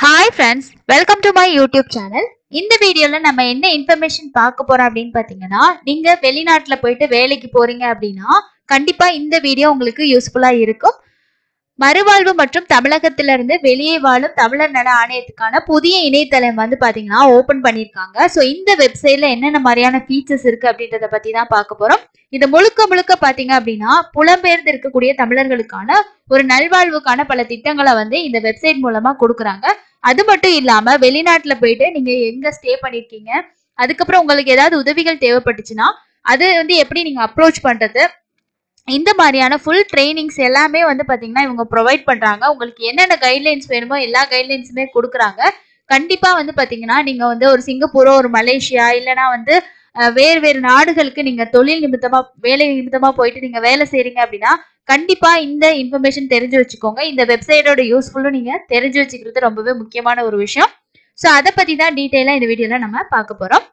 Hi friends welcome to my YouTube channel இந்த வீடியோல நம்ம என்ன இன்ஃபர்மேஷன் பார்க்க போறோம் அப்படின்னு பாத்தீங்கன்னா நீங்க வெளிநாட்டுல போயிட்டு வேலைக்கு போறீங்க அப்படின்னா கண்டிப்பா இந்த வீடியோ உங்களுக்கு யூஸ்ஃபுல்லா இருக்கும் மறுவாழ்வு மற்றும் தமிழகத்திலிருந்து வெளியே வாழும் தமிழர் நல ஆணையத்துக்கான புதிய இணையதளம் வந்து பாத்தீங்கன்னா ஓபன் பண்ணிருக்காங்க ஸோ இந்த வெப்சைட்ல என்னென்ன மாதிரியான ஃபீச்சர்ஸ் இருக்கு அப்படின்றத பத்தி தான் பார்க்க போறோம் இது முழுக்க முழுக்க பாத்தீங்க அப்படின்னா புலம்பெயர்ந்து இருக்கக்கூடிய தமிழர்களுக்கான ஒரு நல்வாழ்வுக்கான பல திட்டங்களை வந்து இந்த வெப்சைட் மூலமா கொடுக்குறாங்க அது மட்டும் இல்லாம வெளிநாட்டுல போயிட்டு நீங்க எங்க ஸ்டே பண்ணிருக்கீங்க அதுக்கப்புறம் உங்களுக்கு ஏதாவது உதவிகள் தேவைப்பட்டுச்சுன்னா அது வந்து எப்படி நீங்க அப்ரோச் பண்றது இந்த மாதிரியான ஃபுல் ட்ரைனிங்ஸ் எல்லாமே வந்து பாத்தீங்கன்னா இவங்க ப்ரொவைட் பண்றாங்க உங்களுக்கு என்னென்ன கைட்லைன்ஸ் வேணுமோ எல்லா கைட்லைன்ஸுமே கொடுக்குறாங்க கண்டிப்பா வந்து பாத்தீங்கன்னா நீங்க வந்து ஒரு சிங்கப்பூரோ ஒரு மலேசியா இல்லைன்னா வந்து அஹ், வேறு வேறு நாடுகளுக்கு நீங்க தொழில் நிமித்தமா வேலை நிமித்தமா போயிட்டு நீங்க வேலை செய்றீங்க அப்படின்னா கண்டிப்பா இந்த இன்ஃபர்மேஷன் தெரிஞ்சு வச்சுக்கோங்க இந்த வெப்சைட்டோட யூஸ்ஃபுல்லும் நீங்க தெரிஞ்சு வச்சுக்கிறது ரொம்பவே முக்கியமான ஒரு விஷயம் ஸோ அதை பத்தி தான் டீட்டெயிலாக இந்த வீடியோல நம்ம பார்க்க போறோம்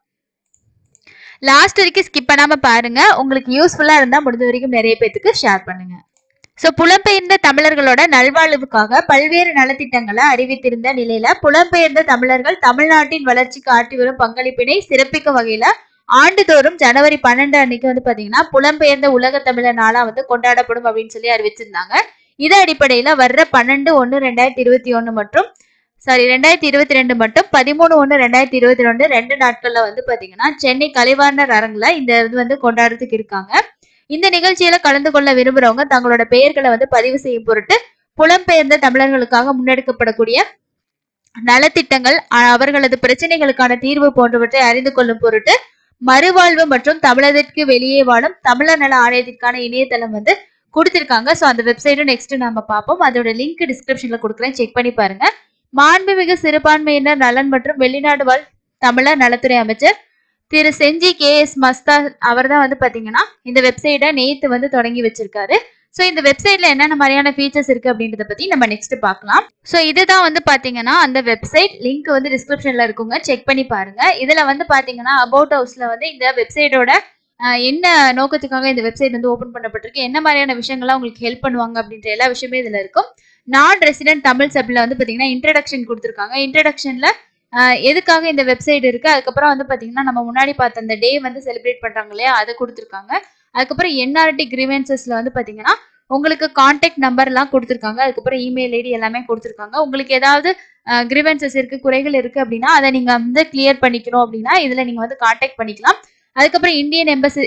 லாஸ்ட் வரைக்கும் ஸ்கிப் பண்ணாம பாருங்க உங்களுக்கு யூஸ்ஃபுல்லா இருந்தா முடிஞ்ச வரைக்கும் நிறைய பேத்துக்கு ஷேர் பண்ணுங்க ஸோ புலம்பெயர்ந்த தமிழர்களோட நல்வாழ்வுக்காக பல்வேறு நலத்திட்டங்களை அறிவித்திருந்த நிலையில புலம்பெயர்ந்த தமிழர்கள் தமிழ்நாட்டின் வளர்ச்சிக்கு ஆற்றி வரும் பங்களிப்பினை சிறப்பிக்கும் வகையில ஆண்டுதோறும் ஜனவரி பன்னெண்டு அன்னைக்கு வந்து பாத்தீங்கன்னா புலம்பெயர்ந்த உலக தமிழர் நாளா வந்து கொண்டாடப்படும் அப்படின்னு சொல்லி அறிவிச்சிருந்தாங்க இது அடிப்படையில வர்ற பன்னெண்டு ஒன்னு ரெண்டாயிரத்தி இருபத்தி ஒன்னு மற்றும் சாரி ரெண்டாயிரத்தி இருபத்தி ரெண்டு மட்டும் பதிமூணு ஒன்று ரெண்டாயிரத்தி இருபத்தி ரெண்டு ரெண்டு நாட்கள்ல வந்து பாத்தீங்கன்னா சென்னை கலைவாணர் அரங்குல இந்த இது வந்து கொண்டாடுறதுக்கு இருக்காங்க இந்த நிகழ்ச்சியில கலந்து கொள்ள விரும்புறவங்க தங்களோட பெயர்களை வந்து பதிவு செய்யும் பொருட்டு புலம்பெயர்ந்த தமிழர்களுக்காக முன்னெடுக்கப்படக்கூடிய நலத்திட்டங்கள் அ- அவர்களது பிரச்சனைகளுக்கான தீர்வு போன்றவற்றை அறிந்து கொள்ளும் பொருட்டு மறுவாழ்வு மற்றும் தமிழகத்திற்கு வெளியே வாழும் தமிழர் நல ஆணையத்திற்கான இணையதளம் வந்து கொடுத்திருக்காங்க ஸோ அந்த வெப்சைட்டும் நெக்ஸ்ட் நம்ம பார்ப்போம் அதோட லிங்க் டிஸ்கிரிப்ஷன்ல கொடுக்குறேன் செக் பண்ணி பாருங்க மாண்புமிகு சிறுபான்மையினர் நலன் மற்றும் வெளிநாடு வாழ் தமிழர் நலத்துறை அமைச்சர் திரு செஞ்சி கே எஸ் மஸ்தா அவர் தான் வந்து பாத்தீங்கன்னா இந்த வெப்சைட்டை நேத்து வந்து தொடங்கி வச்சிருக்காரு ஸோ இந்த வெப்சைட்ல என்னென்ன மாதிரியான ஃபீச்சர்ஸ் இருக்கு அப்படின்றத பத்தி நம்ம நெக்ஸ்ட் பார்க்கலாம் ஸோ இதுதான் வந்து பாத்தீங்கன்னா அந்த வெப்சைட் லிங்க் வந்து டிஸ்கிரிப்ஷன்ல இருக்குங்க செக் பண்ணி பாருங்க இதுல வந்து பாத்தீங்கன்னா அபவுட் ஹவுஸ்ல வந்து இந்த வெப்சைட்டோட என்ன நோக்கத்துக்காக இந்த வெப்சைட் வந்து ஓபன் பண்ணப்பட்டிருக்கு என்ன மாதிரியான விஷயங்கள்லாம் உங்களுக்கு ஹெல்ப் பண்ணுவாங்க அப்படின்ற எல்லா விஷயமே இதுல இருக்கும் நான் ரெசிடென்ட் தமிழ் சப்ல வந்து பாத்தீங்கன்னா இன்ட்ரடக்ஷன் கொடுத்துருக்காங்க இன்ட்ரடக்ஷன்ல எதுக்காக இந்த வெப்சைட் இருக்கு அதுக்கப்புறம் வந்து பாத்தீங்கன்னா நம்ம முன்னாடி பார்த்த அந்த டே வந்து செலிப்ரேட் பண்றாங்க இல்லையா அதை கொடுத்துருக்காங்க அதுக்கப்புறம் என்ஆர்டி கிரிவென்சஸ்ல வந்து பாத்தீங்கன்னா உங்களுக்கு காண்டாக்ட் நம்பர்லாம் கொடுத்துருக்காங்க அதுக்கப்புறம் இமெயில் ஐடி எல்லாமே கொடுத்துருக்காங்க உங்களுக்கு ஏதாவது கிரிவென்சஸ் இருக்கு குறைகள் இருக்கு அப்படின்னா அதை நீங்க வந்து கிளியர் பண்ணிக்கணும் அப்படின்னா இதுல நீங்க வந்து காண்டாக்ட் பண்ணிக்கலாம் அதுக்கப்புறம் Indian embassy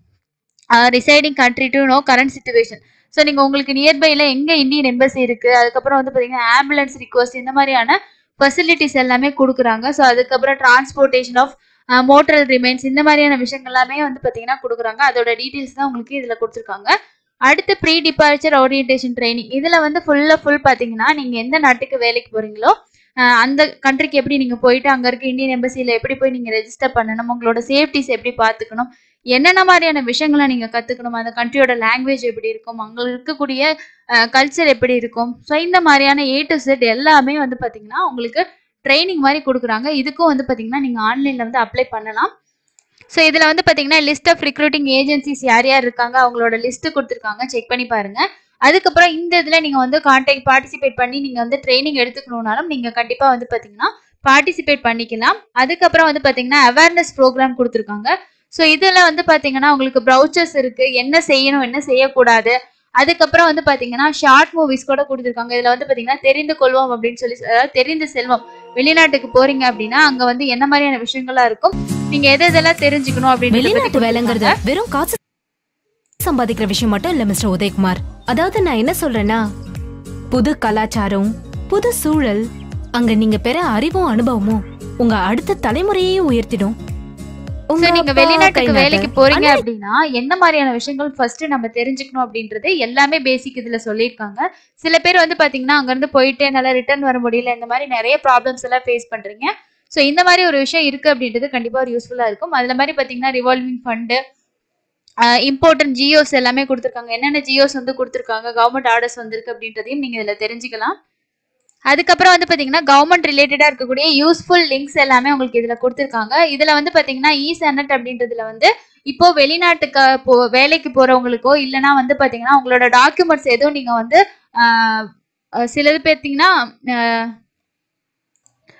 residing country to know current situation so நீங்கள் உங்களுக்கு நியர்பைல எங்கே இந்தியன் எம்பசி இருக்குது அதுக்கப்புறம் வந்து பார்த்தீங்கன்னா ஆம்புலன்ஸ் ரிக்வஸ்ட் இந்த மாதிரியான ஃபெசிலிட்டிஸ் எல்லாமே கொடுக்குறாங்க ஸோ அதுக்கப்புறம் டிரான்ஸ்போர்ட்டேஷன் ஆஃப் மோட்டல் ரிமைன்ஸ் இந்த மாதிரியான விஷயங்கள் எல்லாமே வந்து பார்த்தீங்கன்னா கொடுக்குறாங்க அதோட டீட்டெயில்ஸ் தான் உங்களுக்கு இதில் கொடுத்துருக்காங்க அடுத்து ப்ரீ டிபார்ச்சர் ஓரியன்டேஷன் ட்ரைனிங் இதில் வந்து ஃபுல்லாக ஃபுல் பார்த்தீங்கன்னா நீங்கள் எந்த நாட்டுக்கு வேலைக்கு போகிறீங்களோ அஹ் அந்த கண்ட்ரிக்கு எப்படி நீங்கள் போயிட்டு அங்கே இருக்க இந்தியன் எம்பசியில் எப்படி போய் நீங்கள் ரெஜிஸ்டர் பண்ணணும் உங்களோட சேஃப்டிஸ் எப்படி பார்த்துக்கணும் என்னென்ன மாதிரியான விஷயங்களை நீங்கள் கற்றுக்கணும் அந்த கண்ட்ரியோட லாங்குவேஜ் எப்படி இருக்கும் அங்கே இருக்கக்கூடிய கல்ச்சர் எப்படி இருக்கும் ஸோ இந்த மாதிரியான ஏ டு செட் எல்லாமே வந்து பார்த்தீங்கன்னா உங்களுக்கு ட்ரைனிங் மாதிரி கொடுக்குறாங்க இதுக்கும் வந்து பார்த்தீங்கன்னா நீங்கள் ஆன்லைனில் வந்து அப்ளை பண்ணலாம் ஸோ இதில் வந்து பார்த்தீங்கன்னா லிஸ்ட் ஆஃப் ரிக்ரூட்டிங் ஏஜென்சிஸ் யார் யார் இருக்காங்க அவங்களோட லிஸ்ட்டு கொடுத்துருக்காங்க செக் பண்ணி பாருங்க அதுக்கப்புறம் இந்த இதில் நீங்கள் வந்து கான்டாக்ட் பார்ட்டிசிபேட் பண்ணி நீங்கள் வந்து ட்ரைனிங் எடுத்துக்கணும்னாலும் நீங்கள் கண்டிப்பாக வந்து பார்த்தீங்கன்னா பார்ட்டிசிபேட் பண்ணிக்கலாம் அதுக்கப்புறம் வந்து பார்த்தீங்கன்னா அவேர்னஸ் ப்ரோக்ராம் கொடுத்துருக்காங்க ஸோ இதில் வந்து பார்த்தீங்கன்னா உங்களுக்கு ப்ரௌச்சர்ஸ் இருக்கு என்ன செய்யணும் என்ன செய்யக்கூடாது அதுக்கப்புறம் வந்து பார்த்தீங்கன்னா ஷார்ட் மூவிஸ் கூட கொடுத்துருக்காங்க இதில் வந்து பார்த்தீங்கன்னா தெரிந்து கொள்வோம் அப்படின்னு சொல்லி அதாவது தெரிந்து செல்வம் வெளிநாட்டுக்கு போறீங்க அப்படின்னா அங்கே வந்து என்ன மாதிரியான விஷயங்கள்லாம் இருக்கும் நீங்க எது எதெல்லாம் தெரிஞ்சுக்கணும் அப்படின்னு வெளிநாட்டு வேலைங்கிறது வெறும் காசு சம்பாதிக்கிற விஷயம் மட்டும் இல்ல மிஸ்டர் உதயகுமார் அதாவது நான் என்ன சொல்றேன்னா புது கலாச்சாரம் புது சூழல் அங்க நீங்க பெற அறிவும் அனுபவமும் உங்க அடுத்த தலைமுறையையும் உயர்த்திடும் உங்க So, நீங்க அப்பா வெளிநாட்டுக்கு கை நாட்டு. வேலைக்கு போறீங்க அப்படின்னா என்ன மாதிரியான விஷயங்கள் ஃபர்ஸ்ட் நம்ம தெரிஞ்சுக்கணும் அப்படின்றது எல்லாமே பேசிக் இதுல சொல்லியிருக்காங்க சில பேர் வந்து பாத்தீங்கன்னா அங்க இருந்து போயிட்டு என்னால ரிட்டர்ன் வர முடியல இந்த மாதிரி நிறைய ப்ராப்ளம்ஸ் எல்லாம் ஃபேஸ் பண்றீங்க ஸோ இந்த மாதிரி ஒரு விஷயம் இருக்கு அப்படின்றது கண்டிப்பா ஒரு யூஸ்ஃபுல்லா இருக்கும் அதுல மாதிரி பாத்தீங்கன்னா ரிவால்விங் ஃபண்டு இம்பார்ட்டன்ட் ஜியோஸ் எல்லாமே கொடுத்துருக்காங்க என்னென்ன ஜியோஸ் வந்து கொடுத்துருக்காங்க கவர்மெண்ட் ஆர்டர்ஸ் வந்திருக்கு அப்படின்றதையும் நீங்க இதுல தெரிஞ்சுக்கலாம் அதுக்கப்புறம் வந்து பாத்தீங்கன்னா கவர்மெண்ட் ரிலேட்டடா இருக்கக்கூடிய யூஸ்ஃபுல் லிங்க்ஸ் எல்லாமே உங்களுக்கு இதுல கொடுத்துருக்காங்க இதுல வந்து பாத்தீங்கன்னா இ செனட் அப்படின்றதுல வந்து இப்போ வெளிநாட்டுக்கு போ வேலைக்கு போறவங்களுக்கோ இல்லைன்னா வந்து பாத்தீங்கன்னா உங்களோட டாக்குமெண்ட்ஸ் எதுவும் நீங்க வந்து ஆஹ், அஹ் சிலது பார்த்தீங்கன்னா ஆஹ்,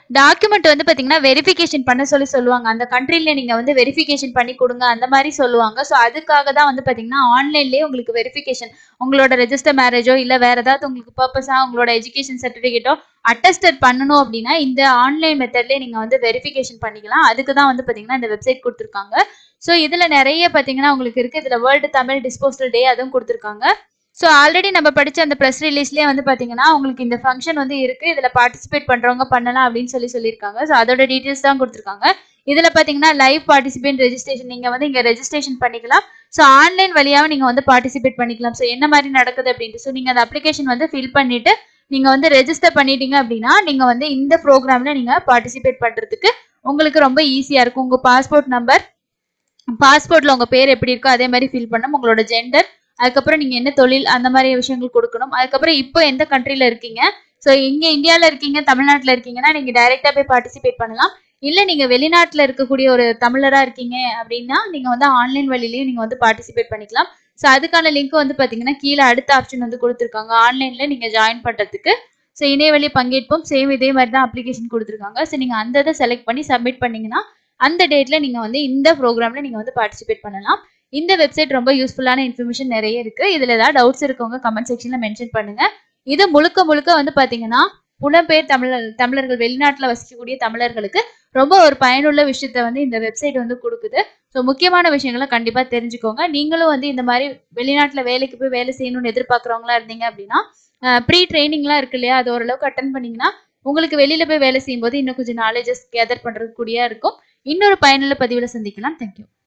டாக்குமெண்ட் வந்து பாத்தீங்கன்னா வெரிஃபிகேஷன் பண்ண சொல்லி சொல்லுவாங்க அந்த கண்ட்ரில நீங்க வந்து வெரிஃபிகேஷன் பண்ணி கொடுங்க அந்த மாதிரி சொல்லுவாங்க ஸோ அதுக்காக தான் வந்து பாத்தீங்கன்னா ஆன்லைன்லயே உங்களுக்கு வெரிஃபிகேஷன் உங்களோட ரெஜிஸ்டர் மேரேஜோ இல்ல வேற ஏதாவது உங்களுக்கு பர்பஸா உங்களோட எஜுகேஷன் சர்டிபிகேட்டோ அட்டஸ்டட் பண்ணணும் அப்படின்னா இந்த ஆன்லைன் மெத்தட்லயே நீங்க வந்து வெரிஃபிகேஷன் பண்ணிக்கலாம் அதுக்கு தான் வந்து பாத்தீங்கன்னா இந்த வெப்சைட் கொடுத்துருக்காங்க ஸோ இதுல நிறைய பாத்தீங்கன்னா உங்களுக்கு இருக்கு இதுல வேர்ல்டு தமிழ் டிஸ்போசல் டே அதுவும் கொடுத்துருக்காங்க ஸோ ஆல்ரெடி நம்ம படிச்ச அந்த ப்ரெஸ் ரிலீஸ்லேயே வந்து பார்த்தீங்கன்னா உங்களுக்கு இந்த ஃபங்க்ஷன் வந்து இருக்கு இதில் பார்ட்டிசிபேட் பண்ணுறவங்க பண்ணலாம் அப்படின்னு சொல்லி சொல்லியிருக்காங்க ஸோ அதோட டீட்டெயில்ஸ் தான் கொடுத்துருக்காங்க இதில் பார்த்தீங்கன்னா லைவ் பார்ட்டிசிபேட் ரெஜிஸ்ட்ரேஷன் நீங்கள் வந்து இங்கே ரெஜிஸ்ட்ரேஷன் பண்ணிக்கலாம் ஸோ ஆன்லைன் வழியாகவும் நீங்கள் வந்து பார்ட்டிசிபேட் பண்ணிக்கலாம் ஸோ என்ன மாதிரி நடக்குது அப்படின்ட்டு ஸோ நீங்கள் அந்த அப்ளிகேஷன் வந்து ஃபில் பண்ணிட்டு நீங்கள் வந்து ரெஜிஸ்டர் பண்ணிட்டீங்க அப்படின்னா நீங்கள் வந்து இந்த ப்ரோக்ராமில் நீங்கள் பார்ட்டிசிபேட் பண்ணுறதுக்கு உங்களுக்கு ரொம்ப ஈஸியாக இருக்கும் உங்கள் பாஸ்போர்ட் நம்பர் பாஸ்போர்ட்ல உங்க பேர் எப்படி இருக்கோ அதே மாதிரி ஃபில் பண்ணணும் உங்களோட ஜெண்டர் அதுக்கப்புறம் நீங்க என்ன தொழில் அந்த மாதிரி விஷயங்கள் கொடுக்கணும் அதுக்கப்புறம் இப்போ எந்த கண்ட்ரில இருக்கீங்க ஸோ இங்க இந்தியால இருக்கீங்க தமிழ்நாட்டுல இருக்கீங்கன்னா நீங்க டைரக்டா போய் பார்ட்டிசிபேட் பண்ணலாம் இல்ல நீங்க வெளிநாட்டுல இருக்கக்கூடிய ஒரு தமிழரா இருக்கீங்க அப்படின்னா நீங்க வந்து ஆன்லைன் வழியிலயும் நீங்க வந்து பார்ட்டிசிபேட் பண்ணிக்கலாம் ஸோ அதுக்கான லிங்க் வந்து பாத்தீங்கன்னா கீழே அடுத்த ஆப்ஷன் வந்து கொடுத்துருக்காங்க ஆன்லைன்ல நீங்க ஜாயின் பண்றதுக்கு ஸோ இணையவழி பங்கேற்போம் சேம் இதே மாதிரி தான் அப்ளிகேஷன் கொடுத்துருக்காங்க ஸோ நீங்க அந்த இதை செலக்ட் பண்ணி சப்மிட் பண்ணீங்கன்னா அந்த டேட்ல நீங்க வந்து இந்த ப்ரோக்ராம்ல நீங்க வந்து பார்ட்டிசிபேட் பண்ணலாம் இந்த வெப்சைட் ரொம்ப யூஸ்ஃபுல்லான இன்ஃபர்மேஷன் நிறைய இருக்கு இதுல ஏதாவது டவுட்ஸ் இருக்கவங்க கமெண்ட் செக்ஷன்ல மென்ஷன் பண்ணுங்க இது முழுக்க முழுக்க வந்து பாத்தீங்கன்னா புலம்பெயர் தமிழர் தமிழர்கள் வெளிநாட்டுல வசிக்கக்கூடிய தமிழர்களுக்கு ரொம்ப ஒரு பயனுள்ள விஷயத்த வந்து இந்த வெப்சைட் வந்து கொடுக்குது ஸோ முக்கியமான விஷயங்களை கண்டிப்பா தெரிஞ்சுக்கோங்க நீங்களும் வந்து இந்த மாதிரி வெளிநாட்டுல வேலைக்கு போய் வேலை செய்யணும்னு எதிர்பார்க்குறவங்களா இருந்தீங்க அப்படின்னா ப்ரீ ட்ரைனிங்லாம் இருக்கு இல்லையா அது ஓரளவுக்கு அட்டன் பண்ணீங்கன்னா உங்களுக்கு வெளியில போய் வேலை செய்யும்போது இன்னும் கொஞ்சம் நாலேஜஸ் கேதர் பண்றது கூடியா இருக்கும் இன்னொரு பயனுள்ள பதிவுல சந்திக்கலாம் தேங்க்யூ